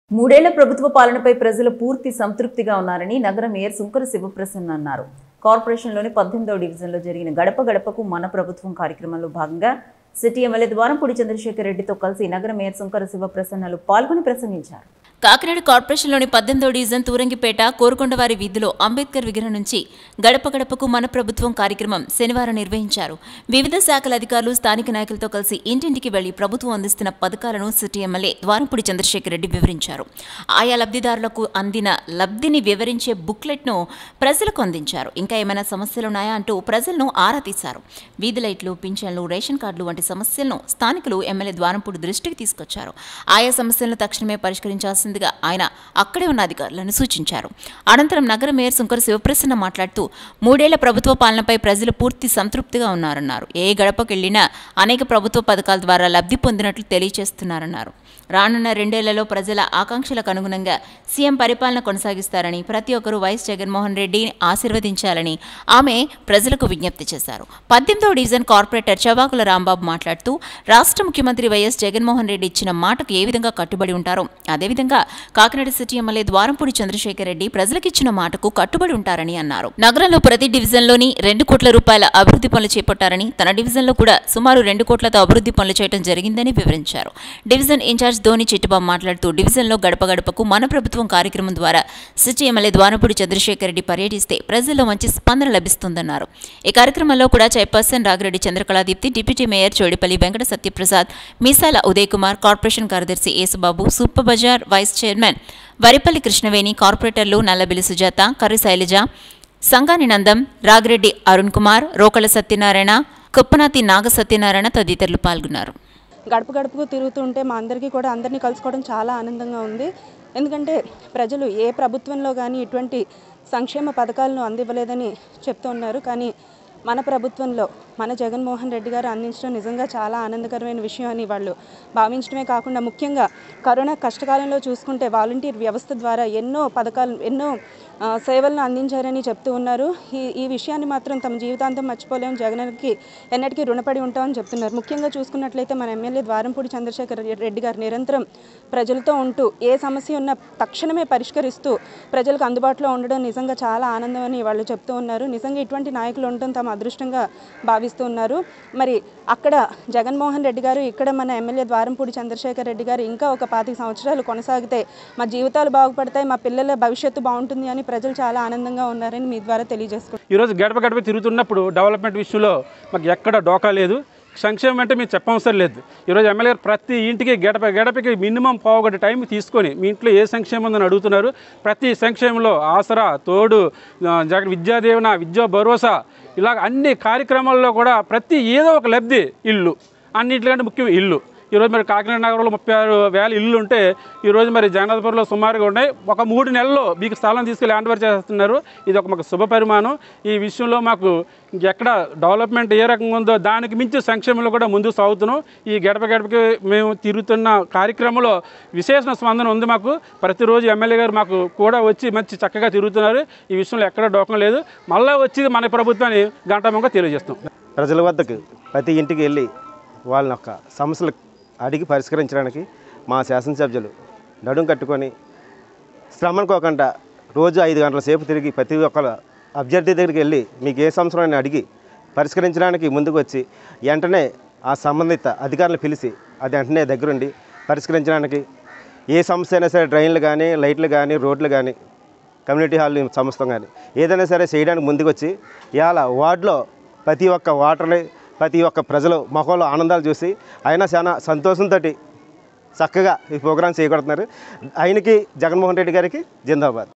మూడేళ్ల ప్రభుత్వ పాలనపై ప్రజలు పూర్తి సంతృప్తిగా ఉన్నారని నగర మేయర్ సుంకర శివప్రసన్న అన్నారు కార్పొరేషన్లోని పద్దెనిమిదవ డివిజన్లో జరిగిన గడప గడపకు మన ప్రభుత్వం కార్యక్రమంలో భాగంగా సిటీ ఎమ్మెల్యే ద్వారంపూడి చంద్రశేఖర్ రెడ్డితో కలిసి నగర మేయర్ సుంకర శివప్రసన్నలు పాల్గొని ప్రసంగించారు కాకినాడ కార్పొరేషన్లోని పద్దెనిమిదో డివిజన్ తూరంగిపేట కోరుకొండవారి వీధిలో అంబేద్కర్ విగ్రహం నుంచి గడప గడపకు మన ప్రభుత్వం కార్యక్రమం శనివారం నిర్వహించారు వివిధ శాఖల అధికారులు స్థానిక నాయకులతో కలిసి ఇంటింటికి వెళ్లి ప్రభుత్వం అందిస్తున్న పథకాలను సిటీ ఎమ్మెల్యే ద్వారంపూడి చంద్రశేఖర్ రెడ్డి వివరించారు ఆయా లబ్ధిదారులకు అందిన లబ్ధిని వివరించే బుక్లెట్ను ప్రజలకు అందించారు ఇంకా ఏమైనా సమస్యలున్నాయా అంటూ ప్రజలను ఆరా తీశారు వీధి లైట్లు పింఛన్లు రేషన్ కార్డులు వంటి సమస్యలను స్థానికులు ఎమ్మెల్యే ద్వారంపూడి దృష్టికి తీసుకొచ్చారు ఆయా సమస్యలను తక్షణమే పరిష్కరించాల్సిందిగా ఆయన అక్కడే ఉన్న అధికారులను సూచించారు అనంతరం నగర మేయర్ శంకర్ శివప్రసన్న మాట్లాడుతూ మూడేళ్ల ప్రభుత్వ పాలనపై ప్రజలు పూర్తి సంతృప్తిగా ఉన్నారన్నారు ఏ గడపకెళ్లినా అనేక ప్రభుత్వ పథకాల ద్వారా లబ్ధి పొందినట్లు తెలియజేస్తున్నారన్నారు రానున్న రెండేళ్లలో ప్రజల ఆకాంక్షలకు అనుగుణంగా సీఎం పరిపాలన కొనసాగిస్తారని ప్రతి ఒక్కరూ వైఎస్ జగన్మోహన్ రెడ్డిని ఆశీర్వదించాలని ఆమె ప్రజలకు విజ్ఞప్తి చేశారు పద్దెనిమిదవ డివిజన్ కార్పొరేటర్ చవాకుల రాంబాబు మాట్లాడుతూ రాష్ట్ర ముఖ్యమంత్రి వైఎస్ జగన్మోహన్ రెడ్డి ఇచ్చిన మాటకు ఏ విధంగా కట్టుబడి ఉంటారో అదేవిధంగా కాకినాడ సిటీ ఎమ్మెల్యే ద్వారంపూడి చంద్రశేఖర్ రెడ్డి ప్రజలకిచ్చిన మాటకు కట్టుబడి ఉంటారని అన్నారు నగరంలో ప్రతి డివిజన్లోని రెండు కోట్ల రూపాయల అభివృద్ధి పనులు చేపట్టారని తన డివిజన్లో కూడా సుమారు రెండు కోట్లతో అభివృద్ధి పనులు చేయడం జరిగిందని వివరించారు డివిజన్ ఇన్ఛార్జ్ ధోని చిట్టుబాబు మాట్లాడుతూ డివిజన్లో గడప గడపకు మన ప్రభుత్వం కార్యక్రమం ద్వారా సిటీ ఎమ్మెల్యే ద్వారంపూడి చంద్రశేఖర్ రెడ్డి పర్యటిస్తే ప్రజల్లో మంచి స్పందన లభిస్తుందన్నారు ఈ కార్యక్రమంలో కూడా chairperson Ragireddy Chandrakaladeepti deputy mayor Chodipalli Venkata Satyaprasad Meesala Uday Kumar corporation కార్యదర్శి Yesubabu super bazaar vice chairman Varipalli Krishnaveni కార్పొరేటర్లు నల్లబిల్లి సుజాత కర్రి శైలజ సంగాని నందం రాగిరెడ్డి అరుణ్ కుమార్ రోకల సత్యనారాయణ కుప్పనాతి నాగ సత్యనారాయణ తదితరులు పాల్గొన్నారు గడప గడపకు తిరుగుతుంటే మా అందరికీ కూడా అందరినీ కలుసుకోవడం చాలా ఆనందంగా ఉంది ఎందుకంటే ప్రజలు ఏ ప్రభుత్వంలో కానీ ఇటువంటి సంక్షేమ పథకాలను అందివ్వలేదని చెప్తూ ఉన్నారు కానీ మన ప్రభుత్వంలో మన జగన్మోహన్ రెడ్డి గారు అందించడం నిజంగా చాలా ఆనందకరమైన విషయం అని వాళ్ళు భావించడమే కాకుండా ముఖ్యంగా కరోనా కష్టకాలంలో చూసుకుంటే వాలంటీర్ వ్యవస్థ ద్వారా ఎన్నో పథకాలు ఎన్నో ఆ, సేవలను అందించారని చెప్తూ ఉన్నారు ఈ ఈ విషయాన్ని మాత్రం తమ జీవితాంతం మర్చిపోలేము జగన్కి ఎన్నటికీ రుణపడి ఉంటామని చెప్తున్నారు ముఖ్యంగా చూసుకున్నట్లయితే మన ఎమ్మెల్యే ద్వారంపూడి చంద్రశేఖర్ రెడ్డి గారు నిరంతరం ప్రజలతో ఉంటూ ఏ సమస్య ఉన్నా తక్షణమే పరిష్కరిస్తూ ప్రజలకు అందుబాటులో ఉండడం నిజంగా చాలా ఆనందం అని వాళ్ళు చెప్తూ ఉన్నారు నిజంగా ఇటువంటి నాయకులు ఉండటం తమ అదృష్టంగా భావిస్తూ ఉన్నారు మరి అక్కడ జగన్మోహన్ రెడ్డి గారు ఇక్కడ మన ఎమ్మెల్యే ద్వారంపూడి చంద్రశేఖర్ రెడ్డి గారు ఇంకా ఒక పాతిక సంవత్సరాలు కొనసాగితే మా జీవితాలు బాగుపడతాయి మా పిల్లల భవిష్యత్తు బాగుంటుంది అని ప్రజలు చాలా ఆనందంగా ఉన్నారని మీ ద్వారా తెలియజేసుకుంటున్నాను ఈరోజు గడప గడప తిరుగుతున్నప్పుడు డెవలప్మెంట్ విషయంలో మాకు ఎక్కడ డోకా లేదు సంక్షేమం అంటే మేము చెప్పవసరం లేదు ఈరోజు ఎమ్మెల్యే గారు ప్రతి ఇంటికి గడప గడపకి మినిమం పావుగంట టైం తీసుకొని మీ ఇంట్లో ఏ సంక్షేమం ఉందని అడుగుతున్నారు ప్రతి సంక్షేమంలో ఆసరా తోడు ఆ, జగన్ విద్యాదీవన విద్యా భరోసా ఇలాగ అన్ని కార్యక్రమాల్లో కూడా ప్రతి ఏదో ఒక లబ్ధి ఇల్లు అన్నింటికంటే ముఖ్యం ఇల్లు ఈరోజు మరి కాకినాడ నగరంలో ముప్పై ఆరు వేల ఇల్లు ఉంటే ఈరోజు మరి జగన్నాథపురంలో సుమారుగా ఉన్నాయి ఒక మూడు నెలల్లో మీకు స్థలం తీసుకెళ్ళి హ్యాండ్ ఓవర్ చేస్తున్నారు ఇది ఒక మాకు శుభ పరిమాణం ఈ విషయంలో మాకు ఇంకెక్కడ డెవలప్మెంట్ ఏ రకంగా ఉందో దానికి మించి సంక్షేమంలో కూడా ముందుకు సాగుతున్నాం ఈ గడప గడపకి మేము తిరుగుతున్న కార్యక్రమంలో విశేష స్పందన ఉంది మాకు ప్రతిరోజు ఎమ్మెల్యే గారు మాకు కూడా వచ్చి మంచి చక్కగా తిరుగుతున్నారు ఈ విషయంలో ఎక్కడ డోకం లేదు మళ్ళీ వచ్చి మన ప్రభుత్వాన్ని గంటమంగా తెలియజేస్తాం ప్రజల వద్దకు ప్రతి ఇంటికి వెళ్ళి వాళ్ళ యొక్క సమస్యలు అడిగి పరిష్కరించడానికి మా శాసనసభ్యులు నడుం కట్టుకొని శ్రమనుకోకుండా రోజు ఐదు గంటల సేపు తిరిగి ప్రతి ఒక్క అభ్యర్థి దగ్గరికి వెళ్ళి మీకు ఏ సమస్య అని అడిగి పరిష్కరించడానికి ముందుకు వచ్చి వెంటనే ఆ సంబంధిత అధికారులు పిలిచి అది వెంటనే దగ్గరుండి పరిష్కరించడానికి ఏ సమస్య అయినా సరే డ్రైన్లు కానీ లైట్లు కానీ రోడ్లు కానీ కమ్యూనిటీ హాల్ సంస్థ కానీ ఏదైనా సరే చేయడానికి ముందుకు వచ్చి ఇవాళ వార్డులో ప్రతి ఒక్క వాటర్ని ప్రతి ఒక్క ప్రజలు మొహంలో ఆనందాలు చూసి ఆయన చాలా సంతోషంతో చక్కగా ఈ ప్రోగ్రాం చేయగలుగుతున్నారు ఆయనకి జగన్మోహన్ రెడ్డి గారికి జిందాబాద్